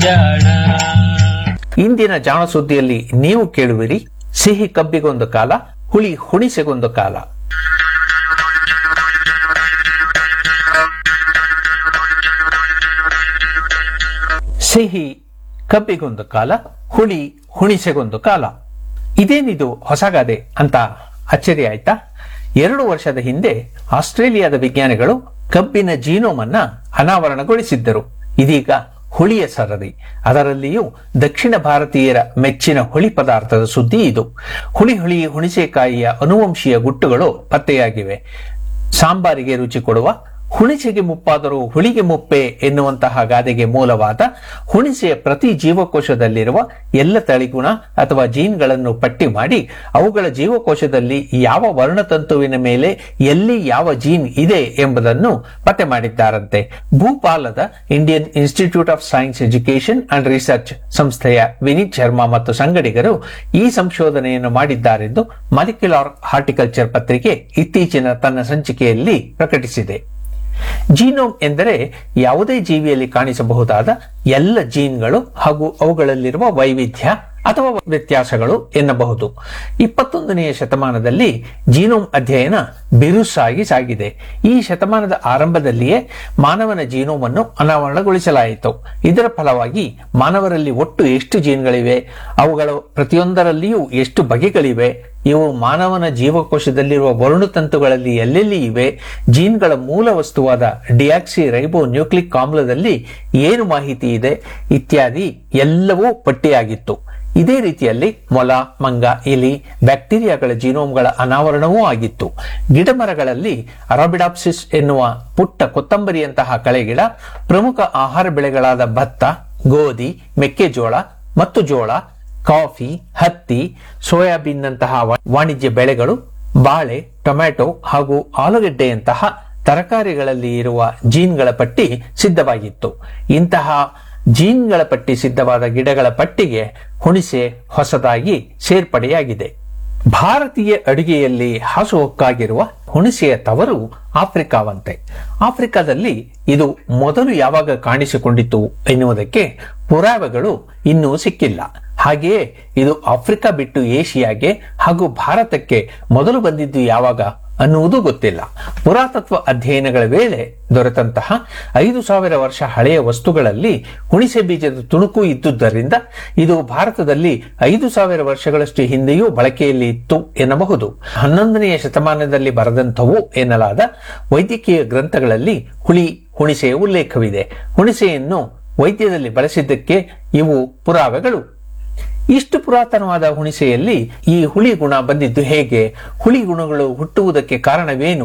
ಜಾಣ ಇಂದಿನ ಜಾಣ ಸುದ್ದಿಯಲ್ಲಿ ನೀವು ಕೇಳುವಿರಿ ಸಿಹಿ ಕಬ್ಬಿಗೊಂದು ಕಾಲ ಹುಳಿ ಹುಣಿಸೆಗೊಂದು ಕಾಲ ಸಿಹಿ ಕಬ್ಬಿಗೊಂದು ಕಾಲ ಹುಳಿ ಹುಣಿಸೆಗೊಂದು ಕಾಲ ಇದೇನಿದು ಹೊಸಗಾದೆ ಅಂತ ಅಚ್ಚರಿ ಆಯ್ತಾ ಎರಡು ವರ್ಷದ ಹಿಂದೆ ಆಸ್ಟ್ರೇಲಿಯಾದ ವಿಜ್ಞಾನಿಗಳು ಕಬ್ಬಿನ ಜೀನೋಮ್ ಅನ್ನ ಅನಾವರಣಗೊಳಿಸಿದ್ದರು ಇದೀಗ ಹುಳಿಯ ಸರದಿ ಅದರಲ್ಲಿಯೂ ದಕ್ಷಿಣ ಭಾರತೀಯರ ಮೆಚ್ಚಿನ ಹುಳಿ ಪದಾರ್ಥದ ಸುದ್ದಿ ಇದು ಹುಳಿ ಹುಳಿ ಹುಣಿಸೆಕಾಯಿಯ ಅನುವಂಶೀಯ ಗುಟ್ಟುಗಳು ಪತ್ತೆಯಾಗಿವೆ ಸಾಂಬಾರಿಗೆ ರುಚಿ ಕೊಡುವ ಹುಣಿಸೆಗೆ ಮುಪ್ಪಾದರೂ ಹುಳಿಗೆ ಮುಪ್ಪೆ ಎನ್ನುವಂತಹ ಗಾದೆಗೆ ಮೂಲವಾದ ಹುಣಿಸೆಯ ಪ್ರತಿ ಜೀವಕೋಶದಲ್ಲಿರುವ ಎಲ್ಲ ತಳಿಗುಣ ಅಥವಾ ಜೀನ್ಗಳನ್ನು ಪಟ್ಟಿ ಮಾಡಿ ಅವುಗಳ ಜೀವಕೋಶದಲ್ಲಿ ಯಾವ ವರ್ಣತಂತುವಿನ ಮೇಲೆ ಎಲ್ಲಿ ಯಾವ ಜೀನ್ ಇದೆ ಎಂಬುದನ್ನು ಪತ್ತೆ ಮಾಡಿದ್ದಾರಂತೆ ಭೂಪಾಲದ Indian institute of science education and research ಸಂಸ್ಥೆಯ ವಿನೀತ್ ಶರ್ಮಾ ಮತ್ತು ಸಂಗಡಿಗರು ಈ ಸಂಶೋಧನೆಯನ್ನು ಮಾಡಿದ್ದಾರೆಂದು ಮಾಲಿಕ್ಯುಲಾರ್ ಹಾರ್ಟಿಕಲ್ಚರ್ ಪತ್ರಿಕೆ ಇತ್ತೀಚಿನ ತನ್ನ ಸಂಚಿಕೆಯಲ್ಲಿ ಪ್ರಕಟಿಸಿದೆ ಜೀನೋಮ್ ಎಂದರೆ ಯಾವುದೇ ಜೀವಿಯಲ್ಲಿ ಕಾಣಿಸಬಹುದಾದ ಎಲ್ಲ ಜೀನ್ಗಳು ಹಾಗೂ ಅವುಗಳಲ್ಲಿರುವ ವೈವಿಧ್ಯ ಅಥವಾ ವ್ಯತ್ಯಾಸಗಳು ಎನ್ನಬಹುದು ಇಪ್ಪತ್ತೊಂದನೆಯ ಶತಮಾನದಲ್ಲಿ ಜೀನೋಮ್ ಅಧ್ಯಯನ ಬಿರುಸಾಗಿ ಸಾಗಿದೆ ಈ ಶತಮಾನದ ಆರಂಭದಲ್ಲಿಯೇ ಮಾನವನ ಜೀನೋಮ್ ಅನ್ನು ಅನಾವರಣಗೊಳಿಸಲಾಯಿತು ಇದರ ಫಲವಾಗಿ ಮಾನವರಲ್ಲಿ ಒಟ್ಟು ಎಷ್ಟು ಜೀನ್ಗಳಿವೆ ಅವುಗಳು ಪ್ರತಿಯೊಂದರಲ್ಲಿಯೂ ಎಷ್ಟು ಬಗೆಗಳಿವೆ ಇವು ಮಾನವನ ಜೀವಕೋಶದಲ್ಲಿರುವ ವರ್ಣತಂತುಗಳಲ್ಲಿ ಎಲ್ಲೆಲ್ಲಿ ಇವೆ ಜೀನ್ಗಳ ಮೂಲ ವಸ್ತುವಾದ ಡಿಯಾಕ್ಸಿ ರೈಬೋ ನ್ಯೂಕ್ಲಿಕ್ ಆಮ್ಲದಲ್ಲಿ ಏನು ಮಾಹಿತಿ ಇದೆ ಇತ್ಯಾದಿ ಎಲ್ಲವೂ ಪಟ್ಟಿಯಾಗಿತ್ತು ಇದೇ ರೀತಿಯಲ್ಲಿ ಮೊಲ ಮಂಗ ಇಲಿ ಬ್ಯಾಕ್ಟೀರಿಯಾಗಳ ಜೀನೋಮ್ಗಳ ಅನಾವರಣವೂ ಆಗಿತ್ತು ಗಿಡಮರಗಳಲ್ಲಿ ಅರಾಬಿಡಾಪ್ಸಿಸ್ ಎನ್ನುವ ಪುಟ್ಟ ಕೊತ್ತಂಬರಿಯಂತಹ ಕಳೆಗಿಡ ಪ್ರಮುಖ ಆಹಾರ ಬೆಳೆಗಳಾದ ಭತ್ತ ಗೋಧಿ ಮೆಕ್ಕೆಜೋಳ ಮತ್ತು ಜೋಳ ಕಾಫಿ ಹತ್ತಿ ಸೋಯಾಬೀನ್ನಂತಹ ವಾಣಿಜ್ಯ ಬೆಳೆಗಳು ಬಾಳೆ ಟೊಮ್ಯಾಟೊ ಹಾಗೂ ಆಲೂಗೆಡ್ಡೆಯಂತಹ ತರಕಾರಿಗಳಲ್ಲಿ ಇರುವ ಜೀನ್ಗಳ ಪಟ್ಟಿ ಸಿದ್ಧವಾಗಿತ್ತು ಇಂತಹ ಜೀನ್ಗಳ ಪಟ್ಟಿ ಸಿದ್ಧವಾದ ಗಿಡಗಳ ಪಟ್ಟಿಗೆ ಹುಣಿಸೆ ಹೊಸದಾಗಿ ಸೇರ್ಪಡೆಯಾಗಿದೆ ಭಾರತೀಯ ಅಡುಗೆಯಲ್ಲಿ ಹಾಸುಹೊಕ್ಕಾಗಿರುವ ಹುಣಸೆಯ ತವರು ಆಫ್ರಿಕಾವಂತೆ ಆಫ್ರಿಕಾದಲ್ಲಿ ಇದು ಮೊದಲು ಯಾವಾಗ ಕಾಣಿಸಿಕೊಂಡಿತು ಎನ್ನುವುದಕ್ಕೆ ಪುರಾವೆಗಳು ಇನ್ನೂ ಸಿಕ್ಕಿಲ್ಲ ಹಾಗೆಯೇ ಇದು ಆಫ್ರಿಕಾ ಬಿಟ್ಟು ಏಷಿಯಾಗೆ ಹಾಗೂ ಭಾರತಕ್ಕೆ ಮೊದಲು ಬಂದಿದ್ದು ಯಾವಾಗ ಅನ್ನುವುದು ಗೊತ್ತಿಲ್ಲ ಪುರಾತತ್ವ ಅಧ್ಯಯನಗಳ ವೇಳೆ ದೊರೆತಂತಹ ಐದು ಸಾವಿರ ವರ್ಷ ಹಳೆಯ ವಸ್ತುಗಳಲ್ಲಿ ಹುಣಿಸೆ ಬೀಜದ ತುಣುಕು ಇದ್ದುದರಿಂದ ಇದು ಭಾರತದಲ್ಲಿ ಐದು ಸಾವಿರ ವರ್ಷಗಳಷ್ಟು ಹಿಂದೆಯೂ ಬಳಕೆಯಲ್ಲಿ ಇತ್ತು ಎನ್ನಬಹುದು ಹನ್ನೊಂದನೆಯ ಶತಮಾನದಲ್ಲಿ ಬರೆದಂಥವು ಎನ್ನಲಾದ ವೈದ್ಯಕೀಯ ಗ್ರಂಥಗಳಲ್ಲಿ ಹುಳಿ ಹುಣಿಸೆಯ ಉಲ್ಲೇಖವಿದೆ ಹುಣಿಸೆಯನ್ನು ವೈದ್ಯದಲ್ಲಿ ಬಳಸಿದ್ದಕ್ಕೆ ಇವು ಪುರಾವೆಗಳು ಇಷ್ಟು ಪುರಾತನವಾದ ಹುಣಿಸೆಯಲ್ಲಿ ಈ ಹುಳಿ ಗುಣ ಬಂದಿದ್ದು ಹೇಗೆ ಹುಳಿ ಗುಣಗಳು ಹುಟ್ಟುವುದಕ್ಕೆ ಕಾರಣವೇನು